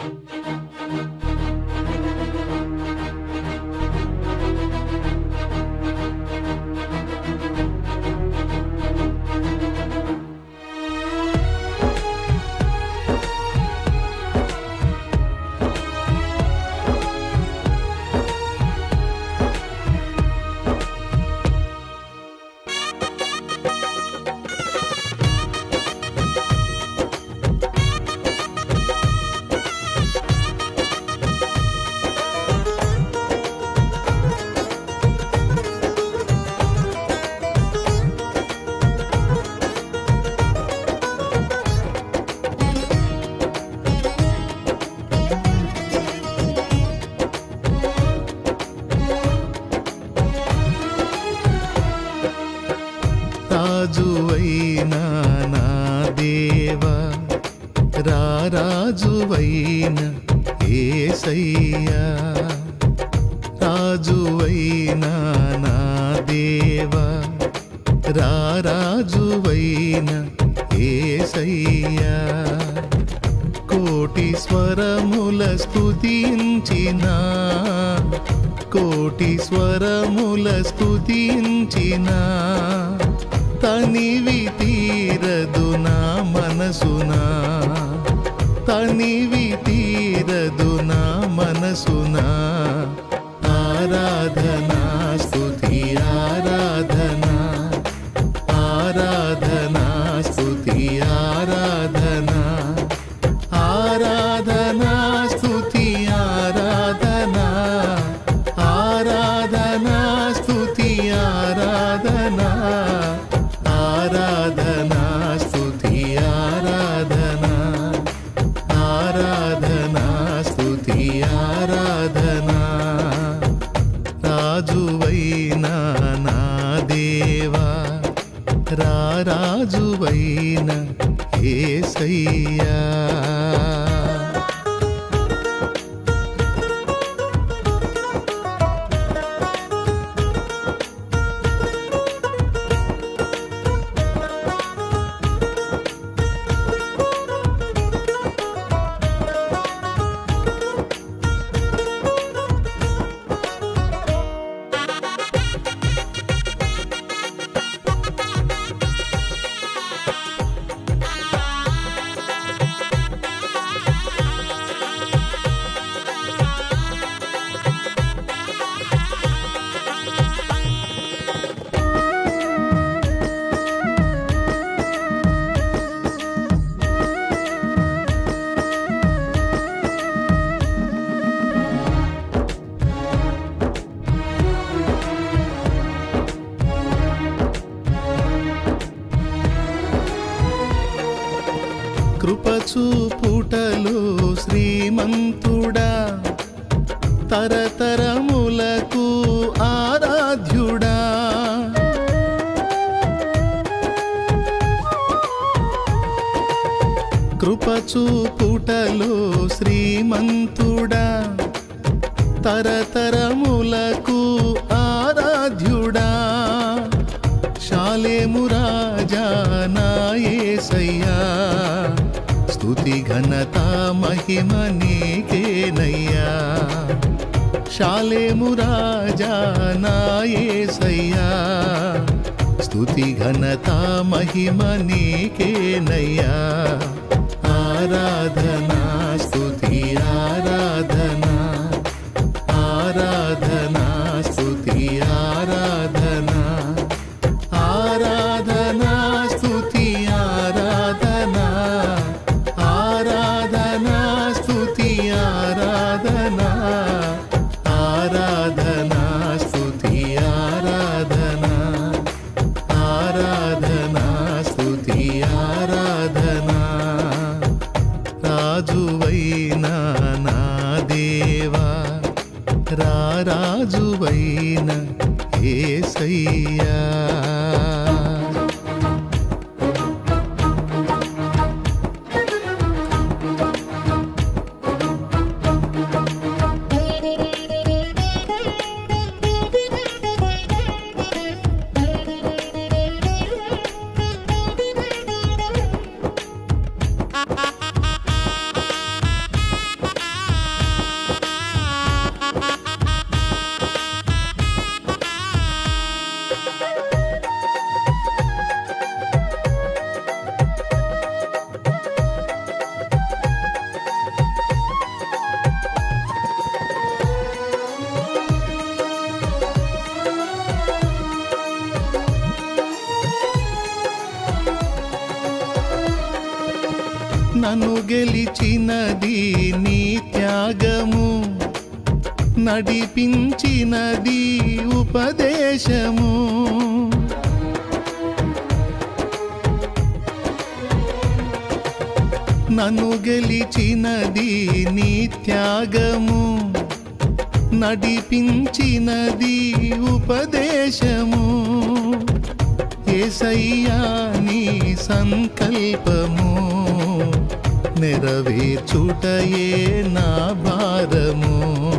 రాజువైన నా దేవా రారాజువైన ఏసయ్యా రాజువైన నా దేవా రారాజువైన ఏసయ్యా కోటి స్వరముల స్తుతించిన కోటి స్వరముల స్తుతించిన తనివి తీరదు నా మనసునా తనివి తీరదు నా మనసునా ఆరాధనా స్తుతి ఆరాధనా ఆరాధనా స్తుతి ఆరాధనా ఆరాధనా స్తుతి ఆరాధనా ఆరాధనా స్తుతి ఆరాధనా ఆరాధనా స్తుతి ఆరాధనా ఆరాధనా స్తుతి ఆరాధనా రాజువైన నా దేవా రారాజువైన ఏసయ్యా కృపచూపుటలు శ్రీమంతుడా తరతరములకు ఆరాధ్యుడా కృపచూపుటలు శ్రీమంతుడా తరతరములకు ఆరాధ్యుడా శాలేము రాజా నాయసయ్యా స్తుతి ఘనత మహిమ నీకేనయ్యా శాలేము రాజా నాయసయ్యా స్తుతి ఘనత మహిమ నీకేనయ్యా ఆరాధనా స్తుతి ఆరాధనా ఆరాధనా స్తుతి ఆరాధనా ఆరాధనా స్తుతి ఆరాధనా ఆరాధనా స్తుతి ఆరాధనా ఆరాధనా స్తుతి ఆరాధనా ఆరాధనా స్తుతి ఆరాధనా రాజువైన నా దేవా రారాజువైన ఏసయ్యా నన్ను గెలిచినది నీ త్యాగము నడిపించినది ఉపదేశము నన్ను గెలిచినది నీ త్యాగము నడిపించినది ఉపదేశము ఏసయ్యా నీ సంకల్పము నెరవేర్చుటయే నా భారము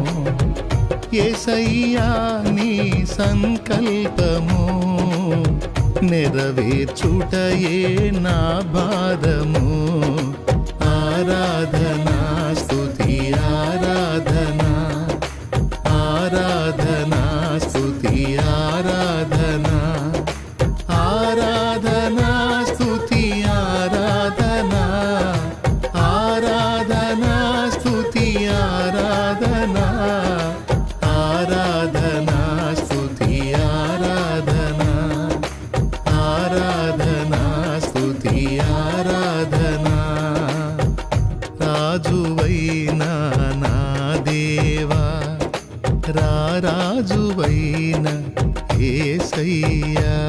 ఏసయ్యా నీ సంకల్పము నెరవేర్చుటయే నా భారము ఆరాధనా స్తుతి ఆరాధనా ఆరాధనా స్తుతి ఆరాధనా ఆరాధనా స్తుతి ఆరాధనా ఆరాధనా స్తుతి ఆరాధనా ఆరాధనా స్తుతి ఆరాధనా ఆరాధనా స్తుతి ఆరాధనా రాజువైనా నా దేవా రారాజువైన ఏసయ్యా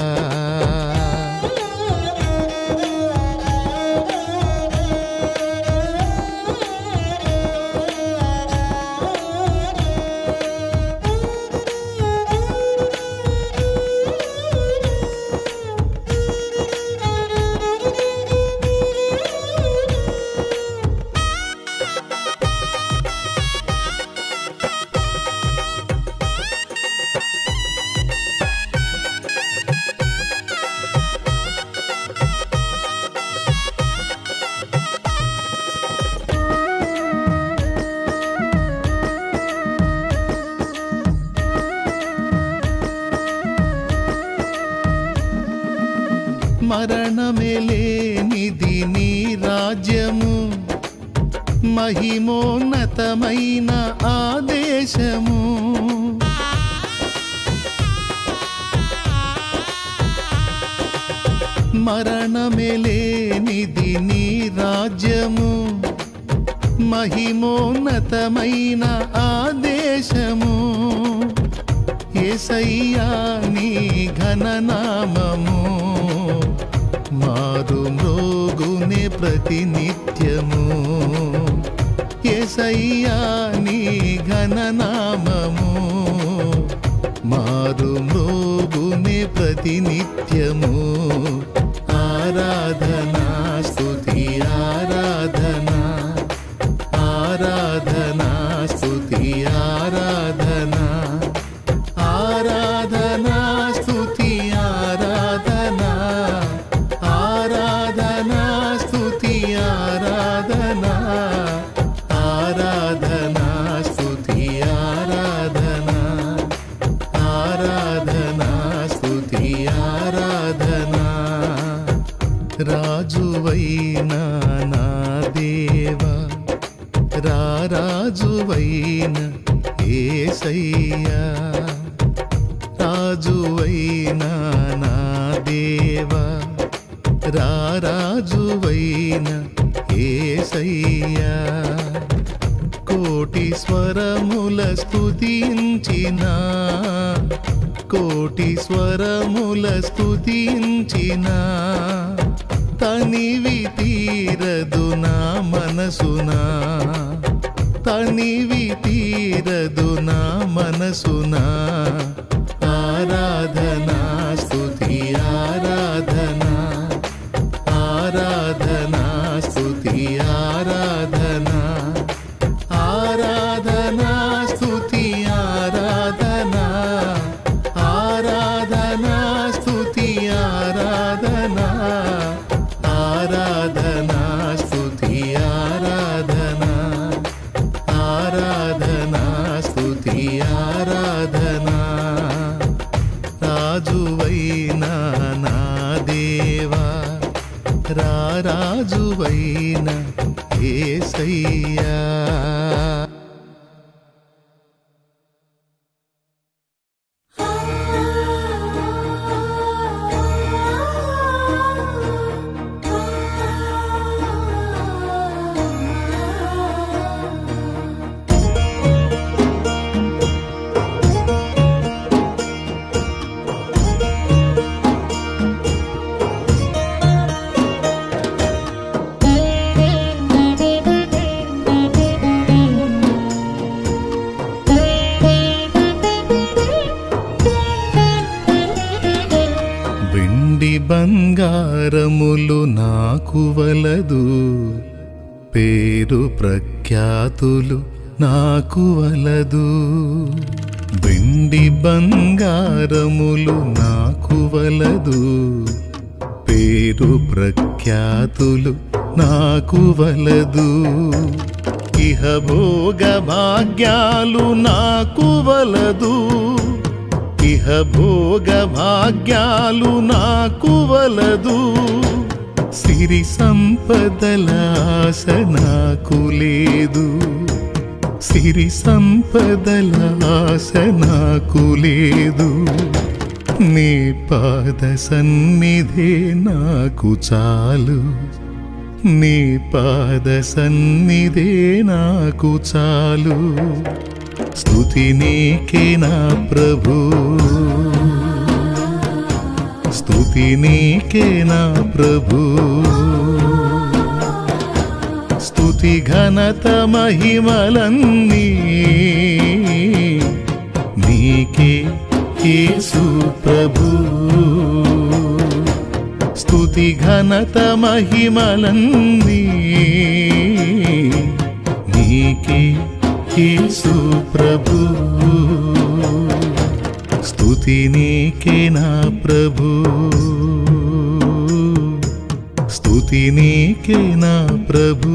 మరణమేలేనిది నీ రాజ్యము మహిమోన్నతమైన ఆదేశము మరణమేలేనిది నీ రాజ్యము మహిమోన్నతమైన ఆదేశము ఏసయ్యా నీ ఘననామము మారు మ్రోగునే ప్రతినిత్యము ఏసయ్యా నీ ఘననామము మారు మ్రోగునే ప్రతినిత్యము ఆరాధనా స్తుతి ఆరాధనా ఆరాధనా స్తుతి ఆరాధనా ఆరాధనా స్తుతి ఆరాధనా ఆరాధనా స్తుతి ఆరాధనా ఆరాధనా స్తుతి ఆరాధనా ఆరాధనా స్తుతి ఆరాధనా రాజువైనా నా దేవా రారాజువైన ఏసయ్యా రాజువైనా నా దేవా రారాజువైన ఏసయ్యా కోటి స్వరముల స్తుతించిన కోటి స్వరముల స్తుతించిన తనివి తీరదు నా మనసునా తనివి తీరదు నా మనసునా ఆరాధనా స్తుతి ఆరాధనా ఆరాధనా స్తుతి ఆరాధనా ఆరాధనా స్తుతి ఆరాధనా ఆరాధనా స్తుతి ఆరాధనా ఆరాధనా స్తుతి ఆరాధనా ఆరాధనా స్తుతి ఆరాధనా రాజువైనా నా దేవా రారాజువైన ఏసయ్యా ఆ బంగారములు నాకు వలదు పేరు ప్రఖ్యాతులు నాకు వలదు వెండి బంగారములు నాకు వలదు పేరు ప్రఖ్యాతులు నాకు వలదు ఇహ భోగ భాగ్యాలు నాకు వలదు ఇహ భోగ భాగ్యాలు నాకు వలదు సిరి సంపదల ఆశ నాకు లేదు సిరి సంపదల ఆశ నాకు లేదు నీ పాద సన్నిధే నాకు చాలు నీ పాద సన్నిధే నాకు చాలు స్తుతి నీకే నా ప్రభు స్తుతి నీకే నా ప్రభు స్తుతి ఘనత మహిమలన్నీ నీకే యేసు ప్రభు స్తుతి ఘనత మహిమలన్నీ నీకే యేసు ప్రభు స్తుతి నీకే నా ప్రభు స్తుతి నీకే నా ప్రభు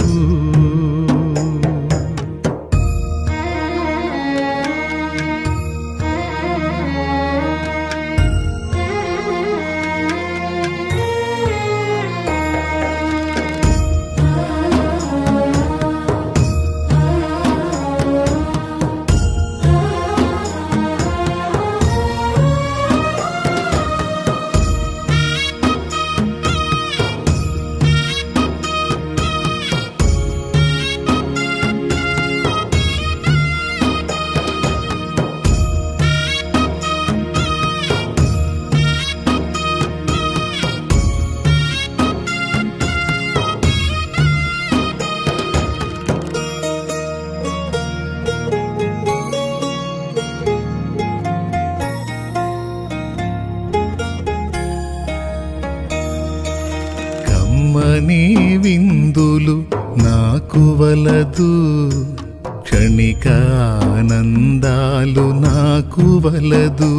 కమ్మని విందులు నాకు వలదు క్షణిక ఆనందాలు నాకు వలదు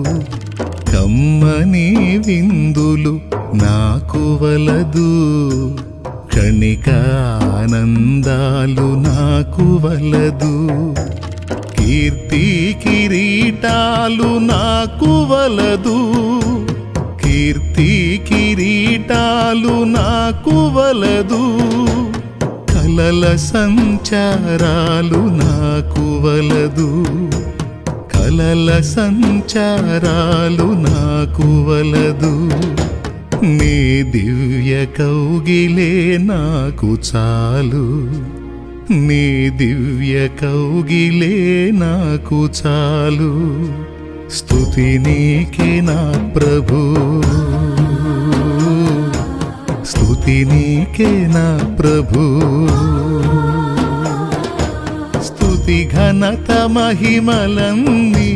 కమ్మని విందులు నాకు వలదు క్షణిక ఆనందాలు నాకు వలదు కీర్తి కిరీటాలు నాకు వలదు కీర్తి కిరీటాలు నాకు వలదు కలల సంచారాలు నాకు వలదు కలల సంచారాలు నాకు వలదు నీ దివ్య కౌగిలే నాకు చాలు నీ దివ్య కౌగిలే నాకు చాలు స్తుతి నీకే నా ప్రభు స్తుతి నీకే నా ప్రభు స్తుతి ఘనత మహిమలన్నీ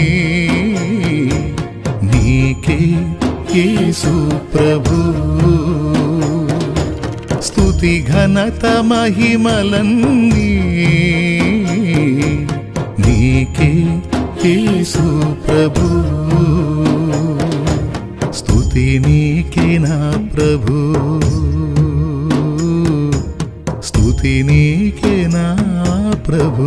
నీకే యేసు ప్రభు స్తుతి ఘనత మహిమలన్నీ నీకే యేసు ప్రభు స్తుతి నీకే నా ప్రభు స్తుతి నీకే నా ప్రభు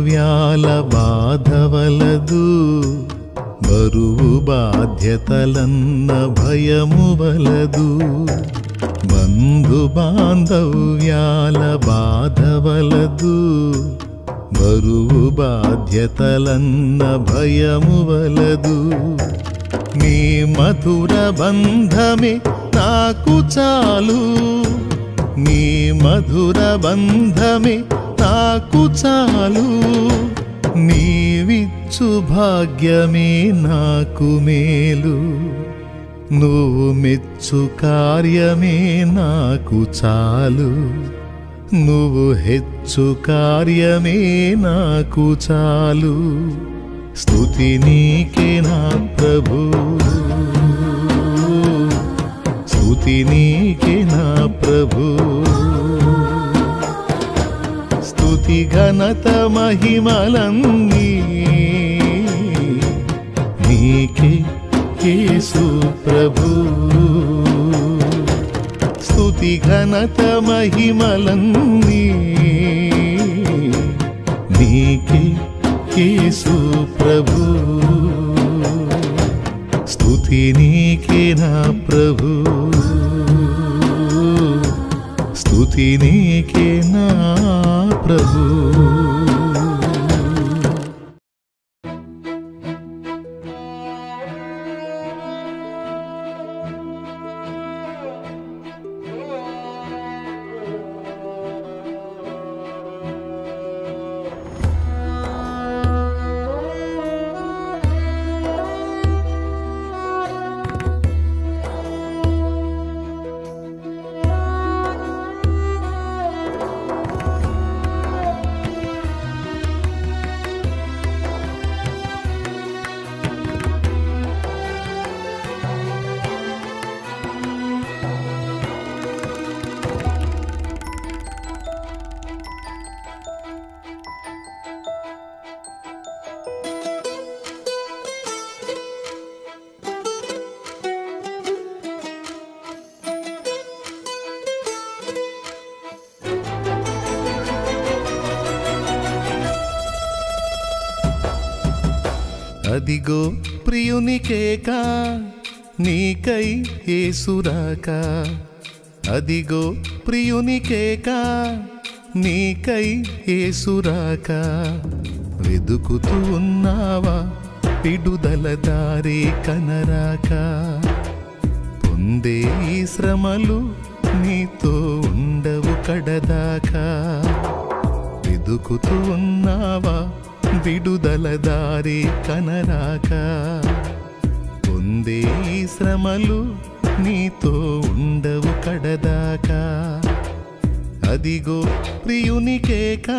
బాంధవ్యాల బాధవలదు బరువు బాధ్యతలన్న భయము వలదు బంధు బాంధవ్యాల బాధవలదు బరువు బాధ్యతలన్న భయము వలదు నీ మధుర బంధమే నాకు చాలు నీ మధుర బంధమే నాకు చాలు నీవిచ్చు భాగ్యమే నాకు మేలు నువ్వు మెచ్చు కార్యమే నాకు చాలు నువ్వు హెచ్చు కార్యమే నాకు చాలు స్తుతి నీకే నా ప్రభు స్తుతి నీకే నా ప్రభు స్తుతి ఘనత మహిమలన్నీ నీకే యేసు ప్రభు స్తుతి ఘనత మహిమలన్నీ నీకే యేసు ప్రభు స్తుతి నీకే నా ప్రభు స్తుతి నీకే నా ప్రభు అదిగో ప్రియునికేక నీకై ఏసురాక అదిగో ప్రియునికేక నీకై ఏసురాక వెదుకుతూ ఉన్నావా విడుదల దారి కనరాక పొందే ఈ శ్రమలు నీతో ఉండవు కడదాకా వెదుకుతూ ఉన్నావా విడుదల దారి కనరాక పొందే ఈ శ్రమలు నీతో ఉండవు కడదాకా అదిగో ప్రియునికేకా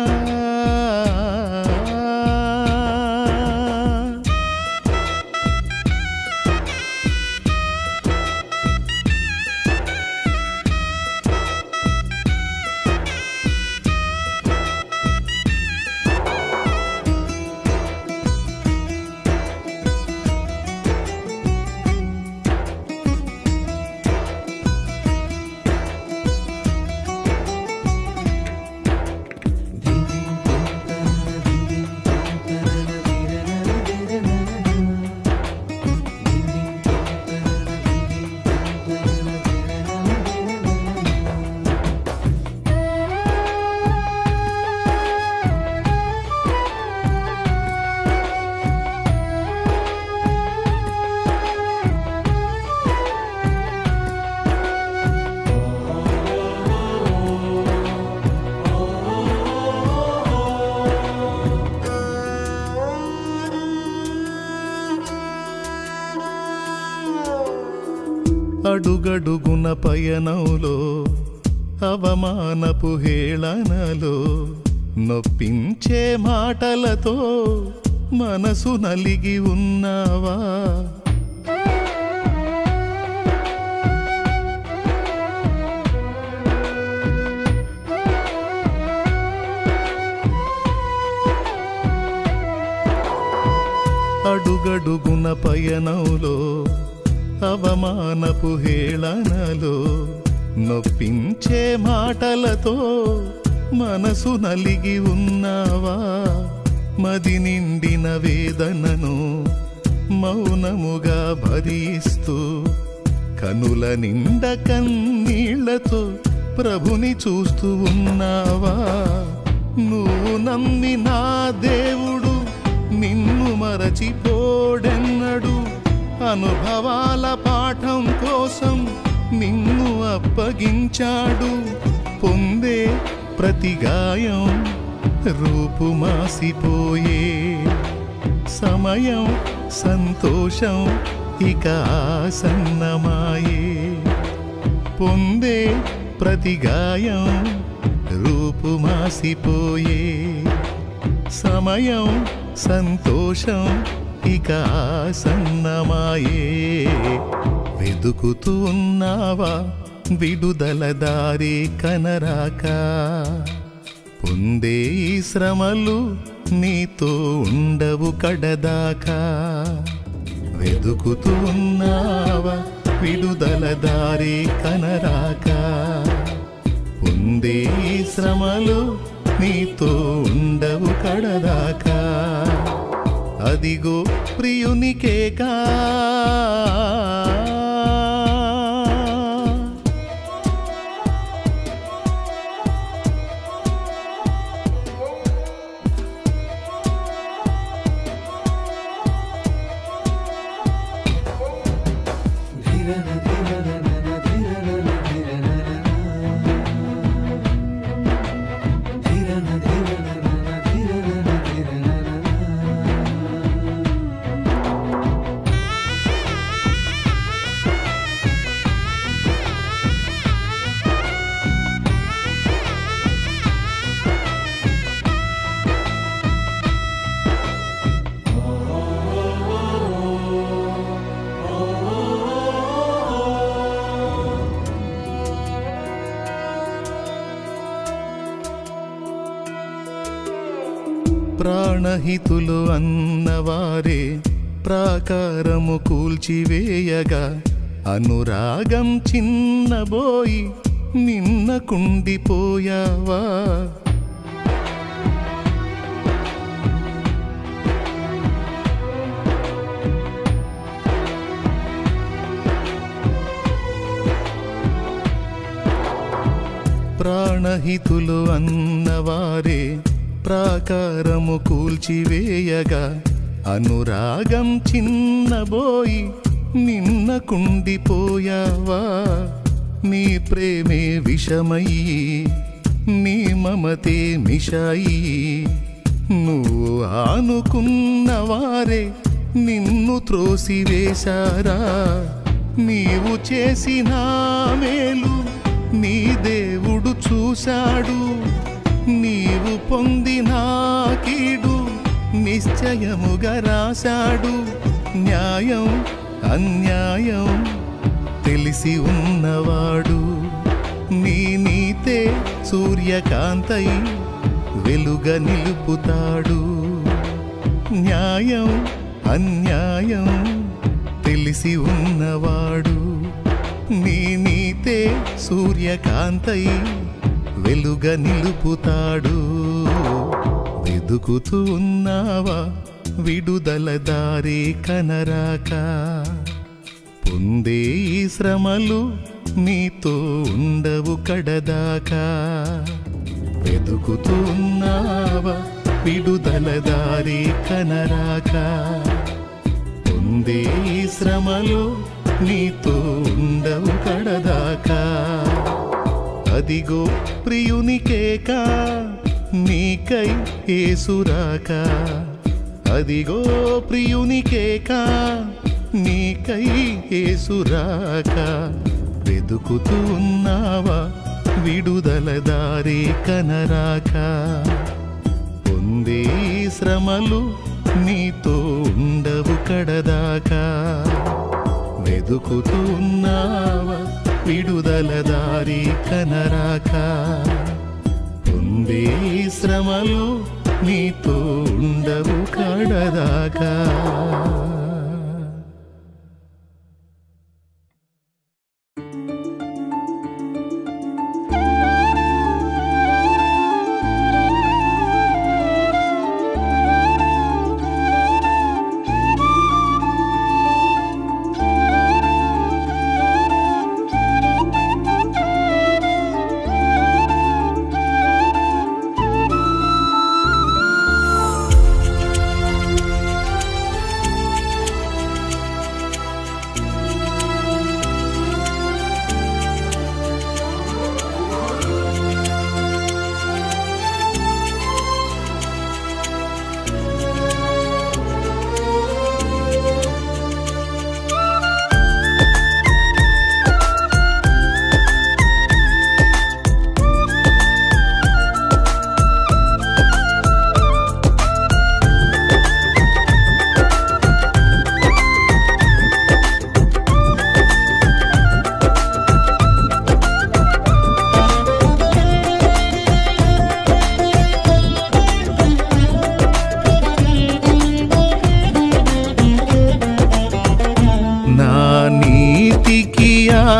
అడుగడుగున పయనంలో అవమానపు హేళనలో నొప్పించే మాటలతో మనసు నలిగి ఉన్నావా అడుగడుగున పయనంలో అవమానపు హేళనలో నొప్పించే మాటలతో మనసు నలిగి ఉన్నావా మది నిండిన వేదనను మౌనముగా భరిస్తూ కనుల నిండ కన్నీళ్లతో ప్రభుని చూస్తూ ఉన్నావా నువ్వు నమ్మి నా దేవుడు నిన్ను మరచిపోడెన్నడు అనుభవాల పాఠం కోసం నిన్ను అప్పగించాడు పొందే ప్రతి గాయం రూపుమాసిపోయే సమయం సంతోషం ఇక ఆసన్నమాయే పొందే ప్రతి గాయం రూపుమాసిపోయే సమయం సంతోషం ఇక ఆసన్నమాయే వెదుకుతూ ఉన్నావా విడుదల దారి కనరాక పొందే ఈ శ్రమలు నీతో ఉండవు కడదాకా వెదుకుతూ ఉన్నావా విడుదల దారి కనరాక పొందే ఈ శ్రమలు నీతో ఉండవు కడదాకా అదిగో ప్రియునికేకా ప్రాణహితులు అన్నవారే ప్రాకారము కూల్చివేయగా అనురాగం చిన్నబోయి నిన్న కుండిపోయావా ప్రాణహితులు అన్నవారే ప్రాకారము కూల్చివేయగా అనురాగం చిన్నబోయి నిన్న కుండిపోయావా నీ ప్రేమే విషమయ్యి నీ మమతే మిషాయి నువ్వు ఆనుకున్నవారే నిన్ను త్రోసివేశారా నీవు చేసిన మేలు నీ దేవుడు చూశాడు నీవు పొందిన కీడు నిశ్చయముగా రాశాడు న్యాయం అన్యాయం తెలిసి ఉన్నవాడు నీ నీతే సూర్యకాంతై వెలుగ నిలుపుతాడు న్యాయం అన్యాయం తెలిసి ఉన్నవాడు నీ నీతే సూర్యకాంతై వెలుగ నిలుపుతాడు వెదుకుతూ ఉన్నావా విడుదల దారి కనరాక పొందే ఈ శ్రమలు నీతో ఉండవు కడదాకా వెదుకుతూ ఉన్నావా విడుదల దారి కనరాక పొందే ఈ శ్రమలు నీతో ఉండవు కడదాకా అదిగో ప్రియునికేకా నీకై ఏసురాక అదిగో ప్రియునికేకా నీకై ఏసురాక వెదుకుతూ ఉన్నావా విడుదల దారి కనరాక పొందే ఈ శ్రమలు నీతో ఉండవు కడదాకా వెదుకుతూ ఉన్నావా విడుదల దారి కనరాక పొందే ఈ శ్రమలు నీతో ఉండవు కడదాకా ఆ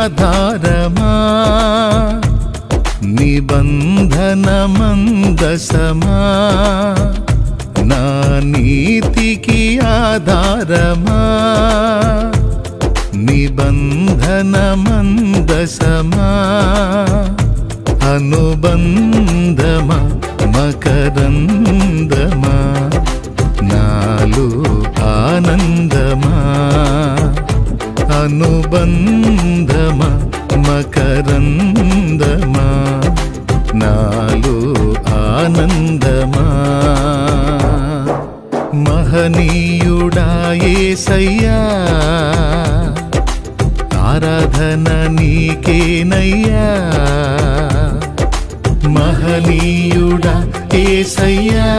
ఆధారమా నిబంధన మందసమా నా నీతికి ఆధారమా నిబంధన మందసమా అనుబంధమా మకరందమా నాలు ఆనందమా అనుబంధమా మకరందమా నాలు ఆనందమా మహనీయుడాయేసయ్యా ఆరాధన నీకేనయ్యా మహనీయుడా ఏసయ్యా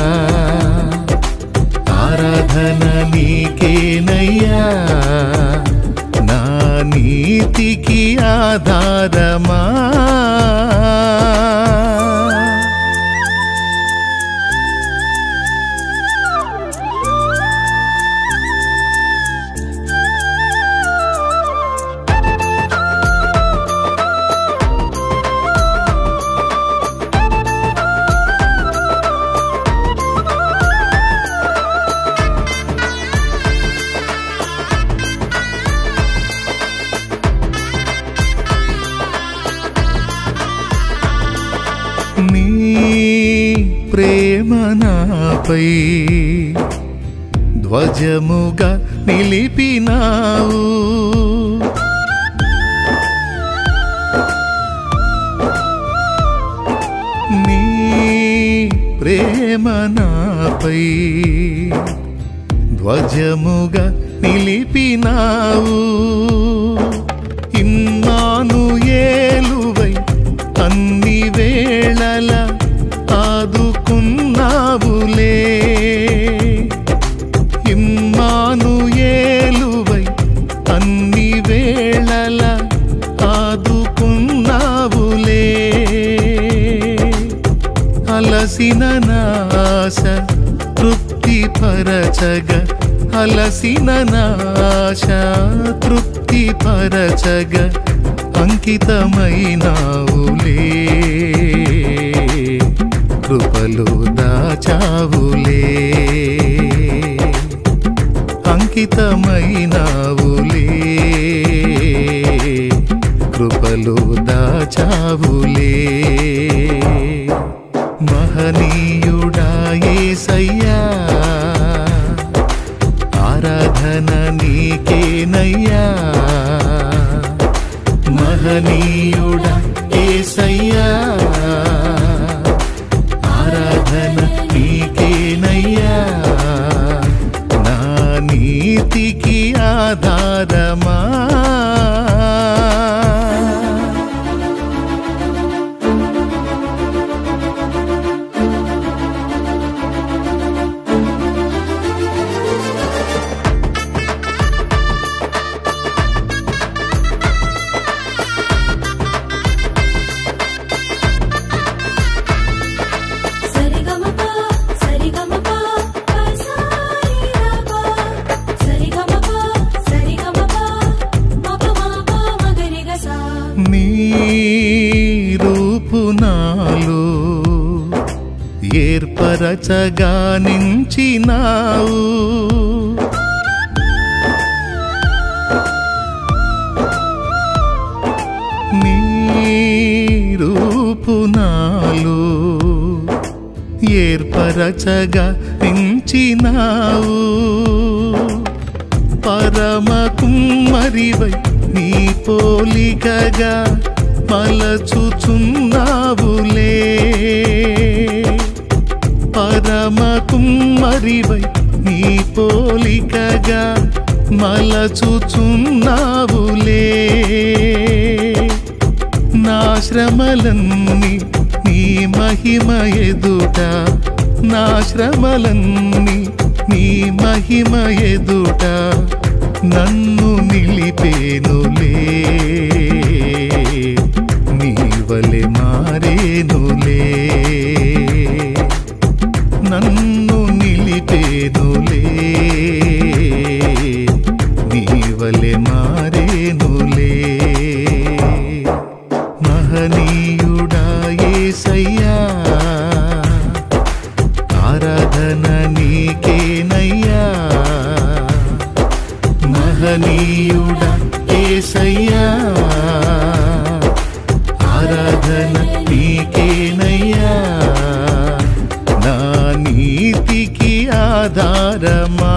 ఆరాధన నీకేనయ్యా నా నీతికి ఆధారమా నీ ప్రేమ నాపై ధ్వజముగా నిలిపినావు నీ ప్రేమ నాపై ధ్వజముగా నిలిపినావు ఇన్నాను ఏలువై అన్ని వేళల ఆదుకున్నావులే ఇమ్మాను ఏలువై అన్ని వేళల ఆదుకున్నావులే అలసిన నాశ తృప్తి పరచగ అలసిన నాశ తృప్తి పరచగ అంకితమైనావులే కృపలు దాచావులే అంకితమైనావులే కృపలు దాచావులే మహనీయుడాయేసయ్యా ఆరాధన నీకేనయ్యా మహనీయుడా ఏసయ్యా ఆరాధన నీకేనయ్యా నా నీతికి ఆధారమా సరిగమప సరిగమప పసారిరప సరిగమప సరిగమప మపమాప మగరిగసా నీ రూపు నాలో ఏర్పరచగా నించినావు నీ రూపు నాలో ఏర్పరచగా నించినావు పరమ కుమ్మరివై నీ పోలికగా మలచుచున్నావులే పరమ కుమ్మరివై నీ పోలికగా మలచుచున్నావులే నా శ్రమలన్నీ నీ మహిమ ఎదుట నా శ్రమలన్నీ నీ మహిమ ఎదుట నన్ను నిలిపేనులే నీ వలె మారేనులే నన్ను నిలిపేనులే నీ వలె మారేనులే ఆరాధన నీకేనయ్యా మహనీయుడా ఏసయ్యా ఆరాధన నీకేనయ్యా నా నీతికి ఆధారమా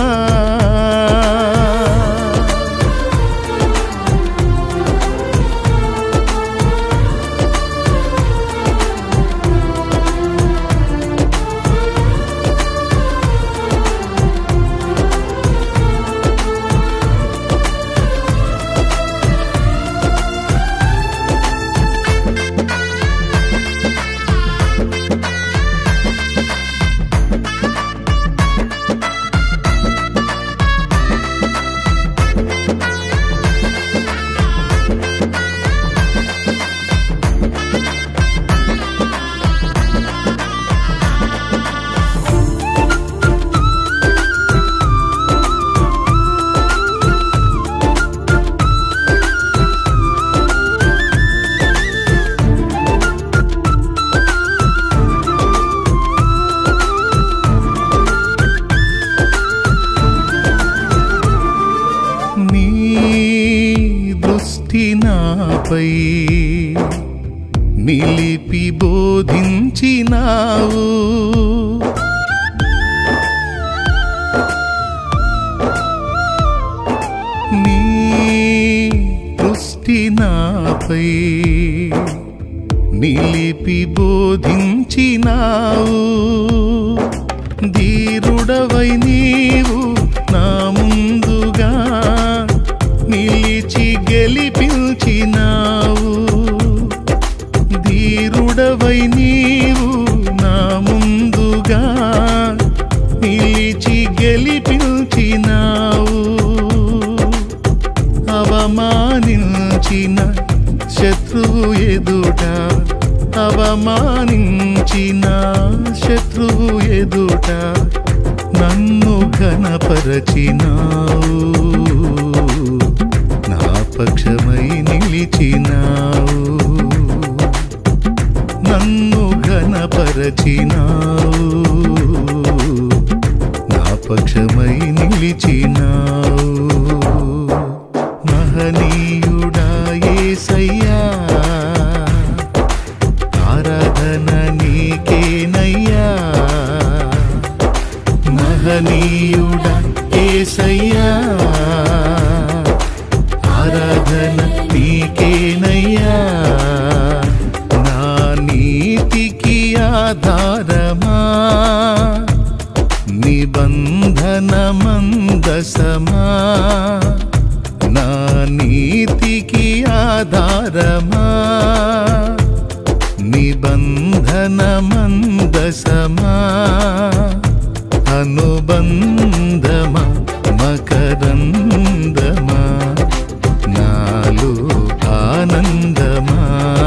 నీ దృష్టి నాపై నిలిపి బోధించినావు నీ దృష్టి నాపై నిలిపి బోధించినావు ధీరుడవై నీవు నా ముందుగా నిలిచి గెలిపించినావు ధీరుడవై నీవు నా ముందుగా నిలిచి గెలిపించినావు అవమానించిన శత్రువు ఎదుట అవమానించిన శత్రువు ఎదుట నన్ను ఘనపరచినావు నా పక్షమై నిలిచినావు నన్ను ఘనపరచినావు నా పక్షమై నిలిచినావు మహనీయుడా యేసయ్యా ఆరాధన నీకేనయ్యా మహనీయుడా యేసయ్యా ఆరాధన నీకేనయ్యా నా నీతికి ఆధారమా నిబంధన మందసమా నా నీతికి ఆధారమా నిబంధన మందసమా అనుబంధమా మకరందమా నాలో ఆనందమా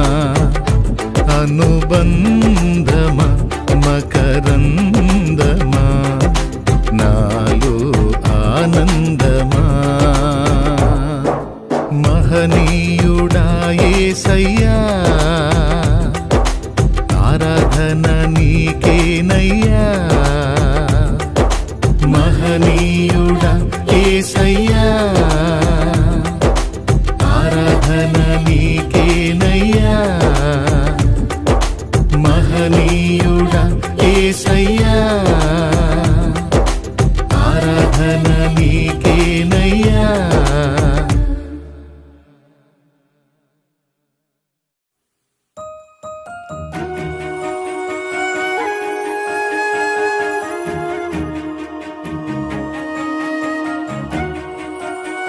అనుబంధమా మకరందమా నాలో ఆనందమా మహనీయుడా యేసయ్యా ఆరాధన నీకేనయ్యా మహనీయుడా యేసయ్యా ఆరాధన నీకేనయ్యా మహనీయుడా యేసయ్యా ఆరాధన నీకేనయ్యా ఆ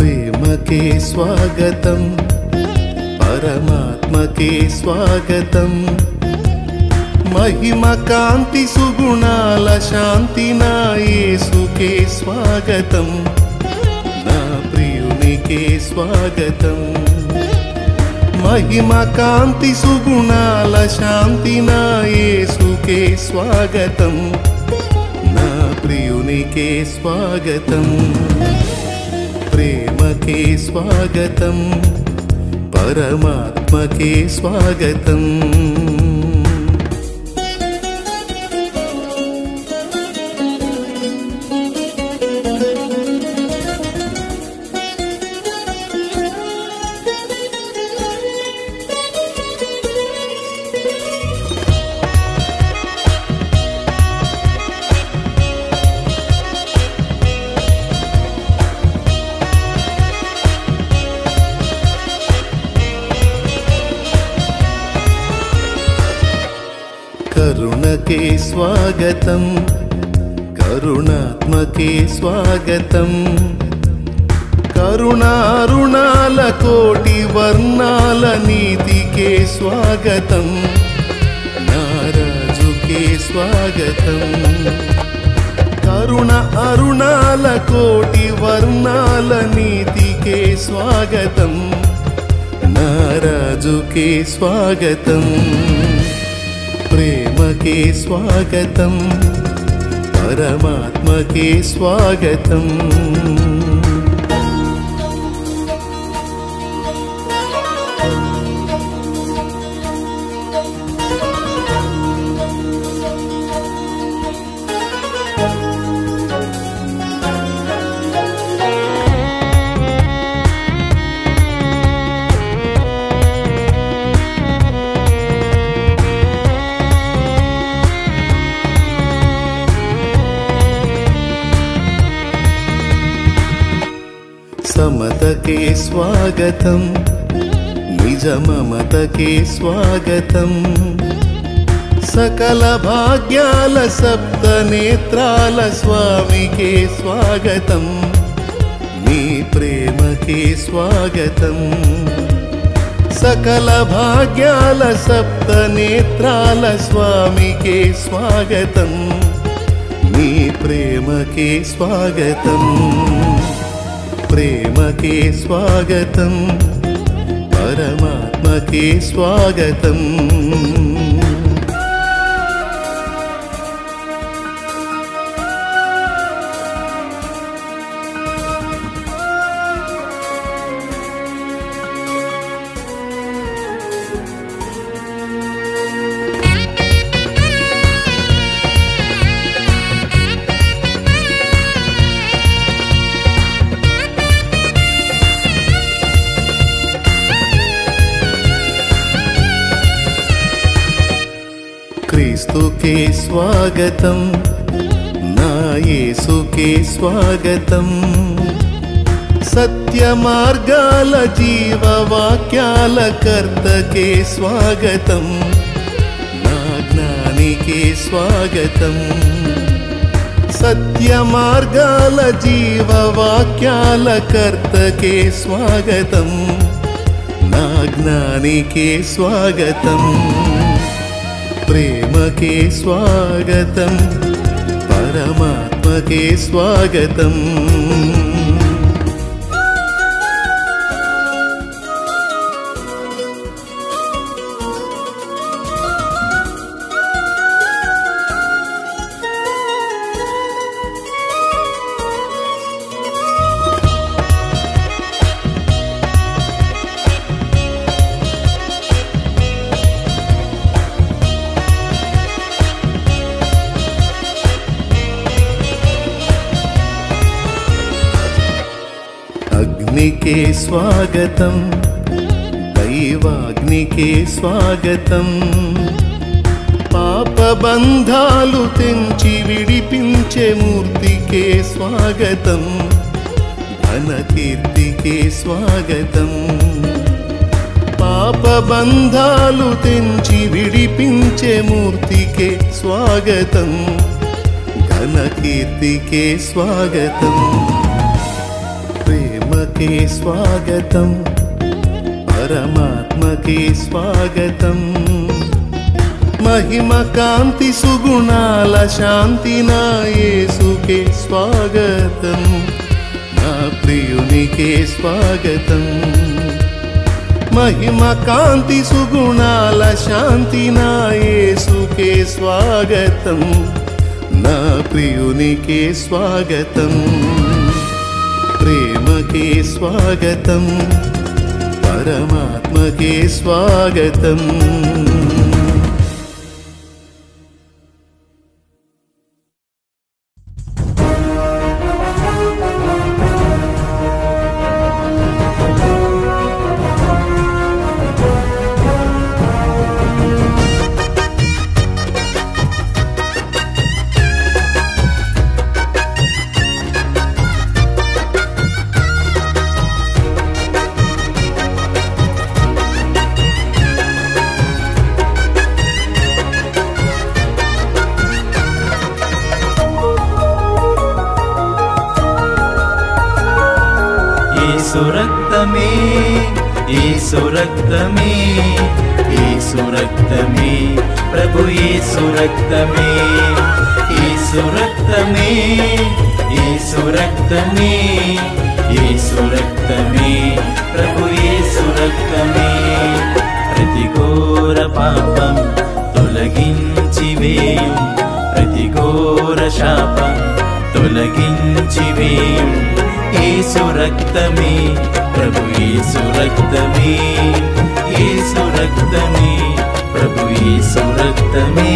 ప్రేమకే స్వాగతం పరమాత్మకే స్వాగతం మహిమ కాంతి సుగుణాల శాంతి నా యేసుకే స్వాగతం నా ప్రియునికే స్వాగతం మహిమ కాంతి సుగుణాల శాంతి నా యేసుకే స్వాగతం నా ప్రియునికే స్వాగతం ప్రేమకే స్వాగతం పరమాత్మకే స్వాగతం కరుణకే స్వాగతం కరుణాత్మకే స్వాగతం కరుణారుణాల కోటి వర్ణాల నీతికే స్వాగతం నారాజుకే స్వాగతం కరుణ అరుణాల కోటి వర్ణాల నీతికే స్వాగతం నారాజుకే స్వాగతం ప్రేమకే స్వాగతం పరమాత్మకే స్వాగతం సమతకే స్వాగతం నిజ మమతకే స్వాగతం సకల భాగ్యాల సప్త నేత్రాల స్వామికే స్వాగతం నీ ప్రేమకే స్వాగతం సకల భాగ్యాల సప్త నేత్రాల స్వామికే స్వాగతం నీ ప్రేమకే స్వాగతం ప్రేమకే స్వాగతం పరమాత్మకే స్వాగతం క్రీస్తుకే స్వాగతం నా యేసుకే స్వాగతం సత్య మార్గాల జీవ వాక్యాల కర్తకే స్వాగతం నా జ్ఞానికే స్వాగతం సత్య మార్గాల జీవ వాక్యాల కర్తకే స్వాగతం నా జ్ఞానికే స్వాగతం ప్రేమకే స్వాగతం పరమాత్మకే స్వాగతం అగ్నికే స్వాగతం దైవాగ్నికే స్వాగతం పాప బంధాలు తెంచి విడిపించే మూర్తికే స్వాగతం ఘనకీర్తికే స్వాగతం పాప బంధాలు తెంచి విడిపించే మూర్తికే స్వాగతం ఘనకీర్తికే స్వాగతం ప్రేమ పరమాత్మకే స్వాగతం పరమాత్మకే స్వాగతం మహిమ కాంతి సుగుణాల శాంతి నా యేసుకే స్వాగతం నా ప్రియునికే స్వాగతం మహిమ కాంతి సుగుణాల శాంతి నా యేసుకే స్వాగతం నా ప్రియునికే స్వాగతం ప్రేమకే స్వాగతం పరమాత్మకే స్వాగతం యేసు రక్తమే యేసు రక్తమే యేసు రక్తమే ప్రభు యేసు రక్తమే యేసు రక్తమే యేసు రక్తమే యేసు రక్తమే ప్రభు యేసు రక్తమే ప్రతి ఘోర పాపం తొలగించి వేయు ప్రతి ఘోర శాపం తొలగించి వేయు యేసు రక్తమే ప్రభు యేసు రక్తమే యేసు రక్తమే ప్రభు యేసు రక్తమే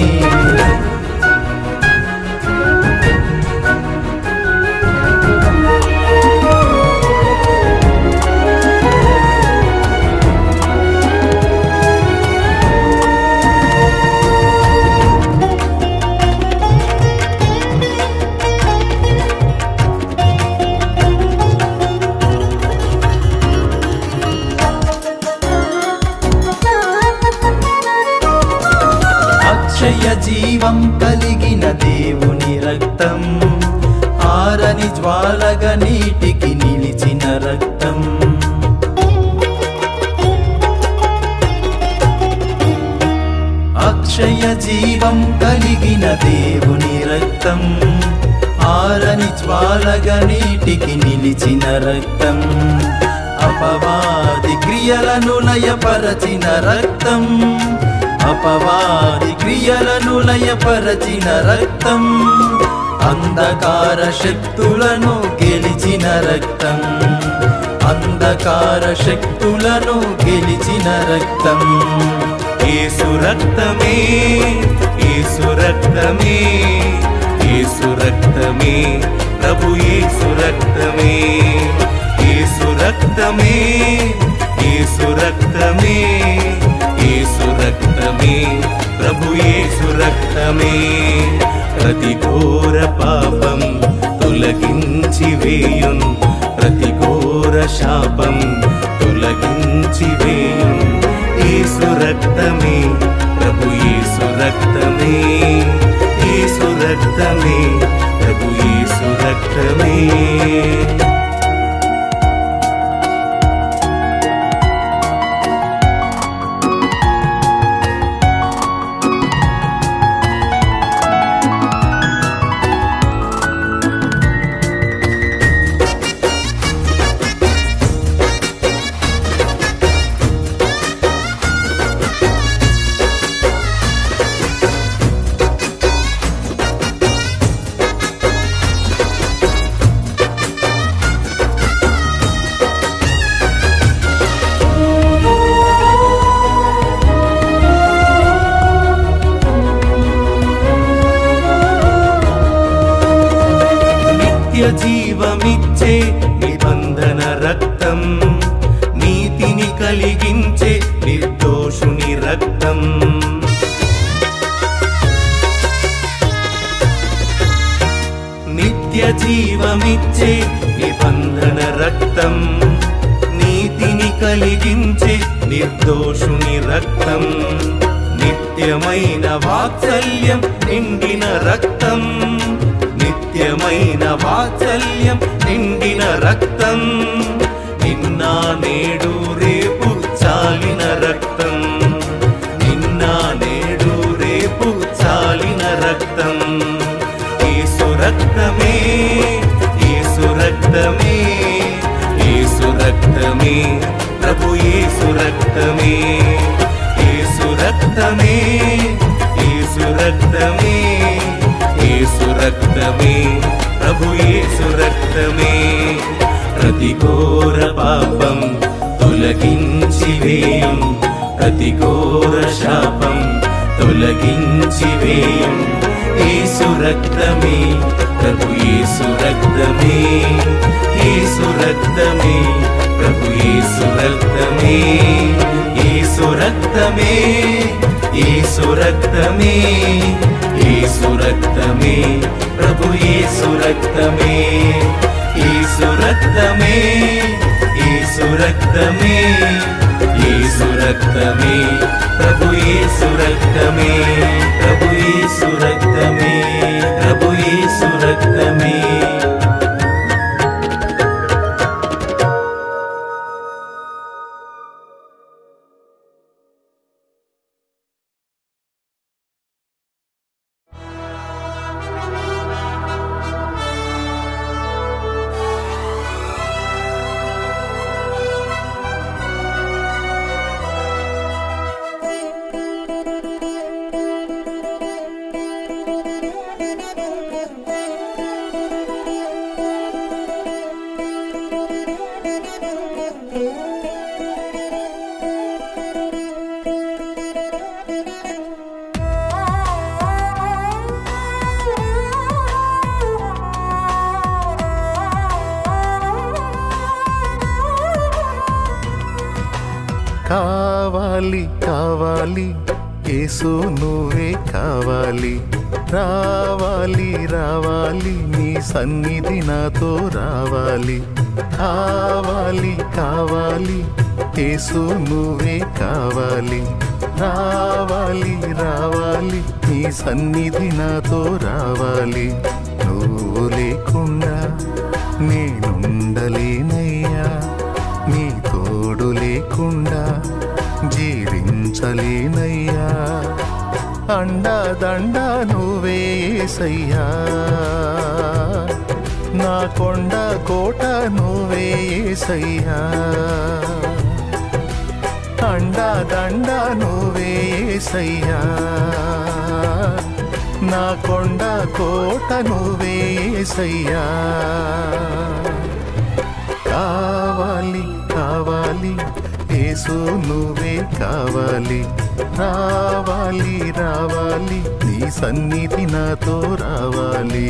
అక్షయ జీవం కలిగిన దేవుని రక్తం ఆరని జ్వాలగా నీటికి నిలిచిన రక్తం అక్షయ జీవం కలిగిన దేవుని రక్తం ఆరని జ్వాలగా నీటికి నిలిచిన రక్తం అపవాది క్రియలను లయపరచిన రక్తం అపవాది క్రియలను లయపరచిన రక్తం అంధకార శక్తులను గెలిచిన రక్తం అంధకార శక్తులను గెలిచిన రక్తం యేసు రక్తమే యేసు రక్తమే యేసు రక్తమే ప్రభు యేసు రక్తమే యేసు రక్తమే యేసు రక్తమే యేసు రక్తమే ప్రభు యేసు రక్తమే ప్రతి ఘోర పాపం తొలగించి వేయున్ ప్రతి ఘోర శాపం తొలగించి వేయున్ యేసు రక్తమే ప్రభు యేసు రక్తమే యేసు రక్తమే ప్రభు యేసు రక్తమే నిత్య జీవమిచ్చే నిబంధన రక్తం నీతిని కలిగించే నిర్దోషుని రక్తం నిత్య జీవమిచ్చే నిబంధన రక్తం నీతిని కలిగించే నిర్దోషుని రక్తం నిత్యమైన వాత్సల్యం నిండిన రక్తం నిత్యమైన వాత్సల్యం నిండిన చిందిన రక్తం నిన్న నేడు రేపు చాలిన రక్తం నిన్న నేడు రేపు చాలిన రక్తం ఏసు రక్తమే ఏసు రక్తమే ఏసు రక్తమే ప్రభు ఏసు రక్తమే ఏసు రక్తమే ఏసు రక్తమే ఏసు రక్తమే ప్రభు ఏసు రక్తమే ప్రతి ఘోర పాపం తొలగించి వేయం ప్రతి ఘోర శాపం తొలగించి వేయం ఏసు రక్తమే ప్రభు ఏసు రక్తమే ఏసు రక్తమే ప్రభు ఏసు రక్తమే ఏసు రక్తమే ఏసు రక్తమే ఏసు రక్తమే ప్రభు ఏసు రక్తమే ఏసు రక్తమే ఏసు రక్తమే ఏసు రక్తమే ప్రభు ఏసు రక్తమే ప్రభు ఏసు రక్తమే ప్రభు ఏసు రక్తమే కావాలి కావాలి యేసు నువ్వే కావాలి రావాలి రావాలి నీ సన్నిధి నాతో రావాలి కావాలి కావాలి యేసు నువ్వే కావాలి రావాలి రావాలి నీ సన్నిధి నాతో రావాలి నువ్వు లేకుండా నేనుండలేనయ్యా నీ తోడు లేకుండా జీవించలేనయ్యా అండా దండ నువ్వే యేసయ్యా నా కొండ కోట నువ్వే యేసయ్యా అండా దండ నువ్వే యేసయ్యా నా కొండ కోట నువ్వే యేసయ్యా కావాలి కావాలి యేసు నువ్వే కావాలి రావాలి రావాలి నీ సన్నిధి నాతో రావాలి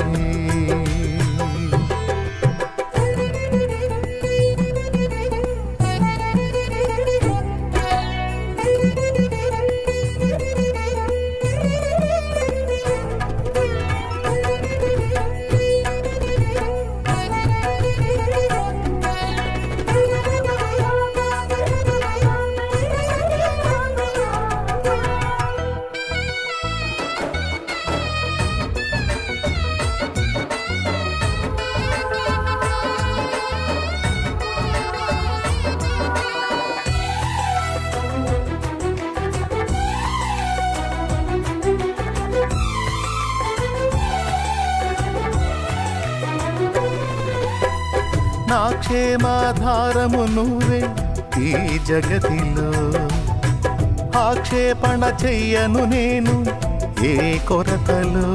నా క్షేమాధారము నువ్వే ఈ జగతిలో ఆక్షేపణ చెయ్యను నేను ఏ కొరతలో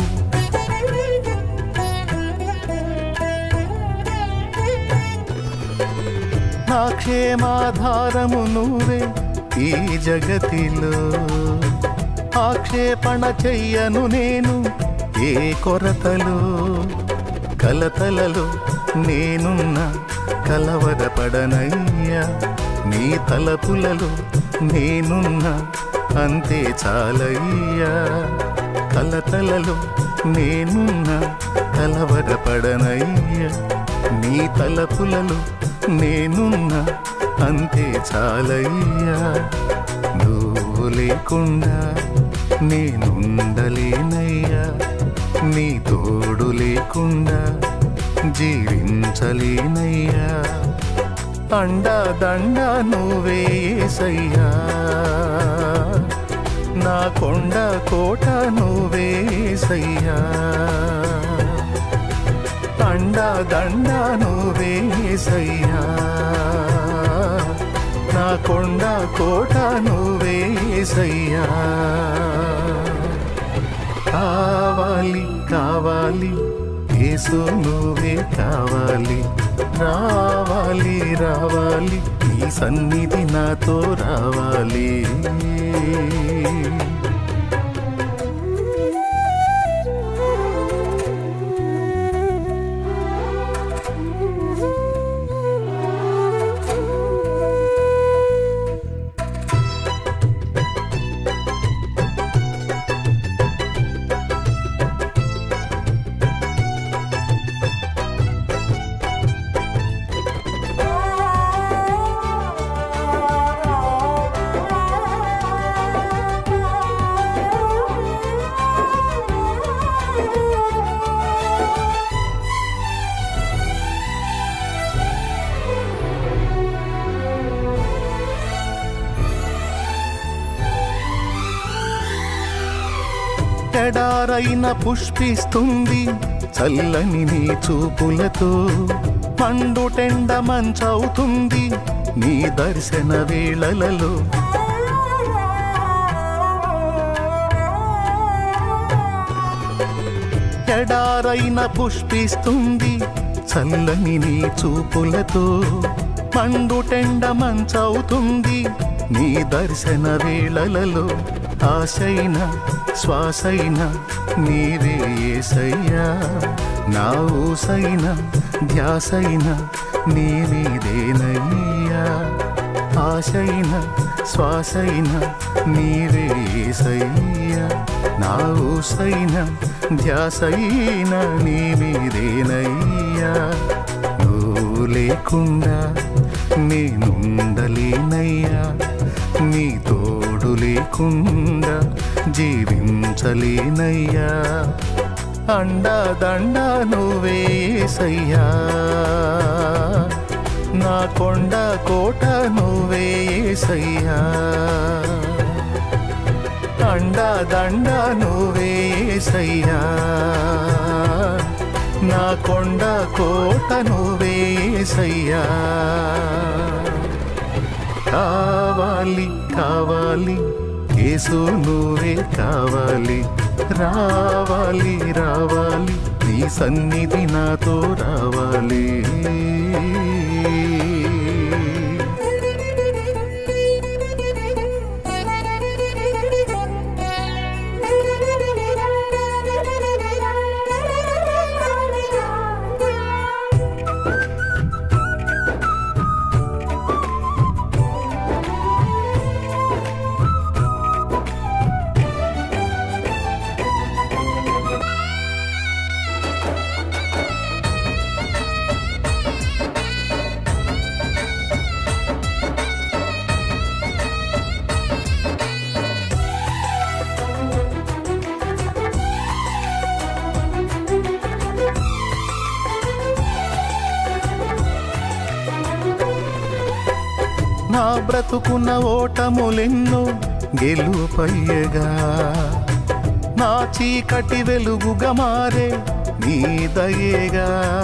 నా క్షేమాధారము నువ్వే ఈ జగతిలో ఆక్షేపణ చెయ్యను నేను ఏ కొరతలో కలతలలో నేనున్న కలవరపడనయ్యా నీ తలపులలో నేనున్న అంతే చాలయ్యా కలతలలో నేనున్న కలవరపడనయ్యా నీ తలపులలో నేనున్న అంతే చాలయ్యా నువ్వు లేకుండా నేనుండలేనయ్యా నీ తోడు లేకుండా జీవించలేనయ్యా అండా దండ నువ్వే ఏసయ్యా నా కొండ కోట నువ్వే ఏసయ్యా అండా దండ నువ్వే ఏసయ్యా నా కొండ కోట నువ్వే ఏసయ్యా కావాలి కావాలి యేసు నువ్వే కావాలి రావాలి రావాలి నీ సన్నిధి నాతో రావాలి ఎడారైన పుష్పిస్తుంది చల్లని నీ చూపులతో మండుటెండ మంచవుతుంది నీ దర్శన వేళలలో ఎడారైన పుష్పిస్తుంది చల్లని నీ చూపులతో మండుటెండ మంచవుతుంది నీ దర్శన వేళలలో ఆశైన శ్వాసైన నీవే ఏసయ్యా నా ఊసైన ధ్యాసైన నీవేదేనయ్యా ఆశైన శ్వాసైన నీవే ఏసయ్యా నా ఊసైన ధ్యాసైన నీవేదేనయ్యా నువ్వు లేకుండా నేనుండలేనయ్యా నీ తోడు లేకుండా జీవించలేనయ్యా అండా దండ నువ్వేసయ్యా నా కొండ కోట నువ్వేసయ్యా అండా దండ నువ్వేసయ్యా నా కొండ కోట నువ్వేసయ్యా కావాలి కావాలి యేసు నువ్వే కావాలి రావాలి రావాలి నీ సన్నిధి నాతో రావాలి నా బ్రతుకున్న ఓటములెన్నో గెలుపయ్యగా నా చీకటి వెలుగుగా మారే నీ దయేగా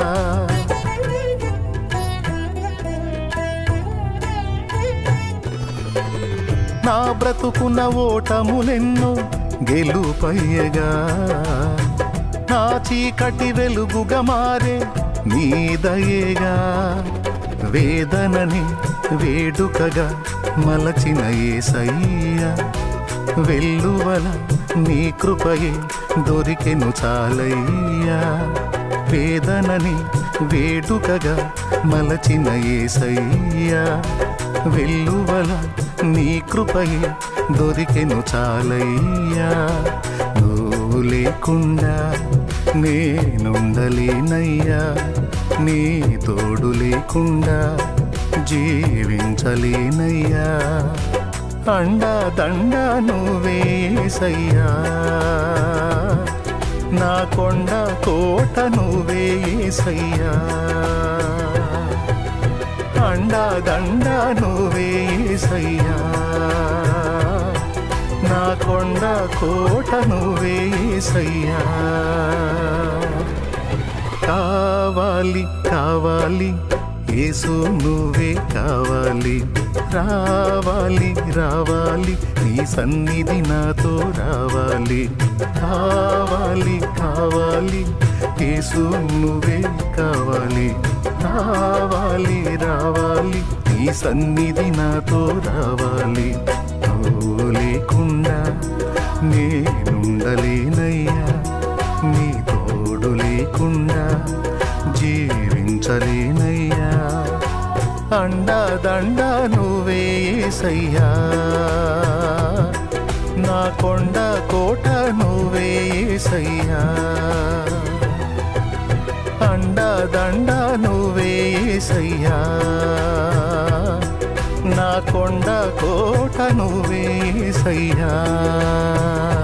నా బ్రతుకున్న ఓటములెన్నో గెలుపయ్యగా నా చీకటి వెలుగుగా మారే నీ దయేగా వేదనని వేడుకగా మలచిన ఏసయ్య వెల్లువల నీ కృపయే దొరికెను చాలయ్యా వేదనని వేడుకగా మలచిన ఏసయ్యా వెల్లువల నీ కృపయే దొరికెను చాలయ్యా నువ్వు లేకుండా నేనుండలేనయ్యా నీ తోడు లేకుండా జీవించలేనయ్యా అండా దండ నువ్వేసయ్యా నా కొండ కోట నువ్వే ఏసయ్యా అండా దండ నువ్వే ఏసయ్యా నా కొండ కోట నువ్వే ఏసయ్యా కావాలి కావాలి యేసు నువ్వే కావాలి రావాలి రావాలి నీ సన్నిధి నాతో రావాలి కావాలి కావాలి యేసు నువ్వే కావాలి రావాలి రావాలి నీ సన్నిధి నాతో రావాలి నువ్వు లేకుండా నేనుండలేనయ్యా నీ తోడు లేకుండా జీవించలేనయ్యా అండా దండ నువ్వే సయ్యా నా కొండ కోట నువ్వే సయ్యా అండా దండ నువ్వే సయ్యా నా కొండ కోట నువ్వే సయ్యా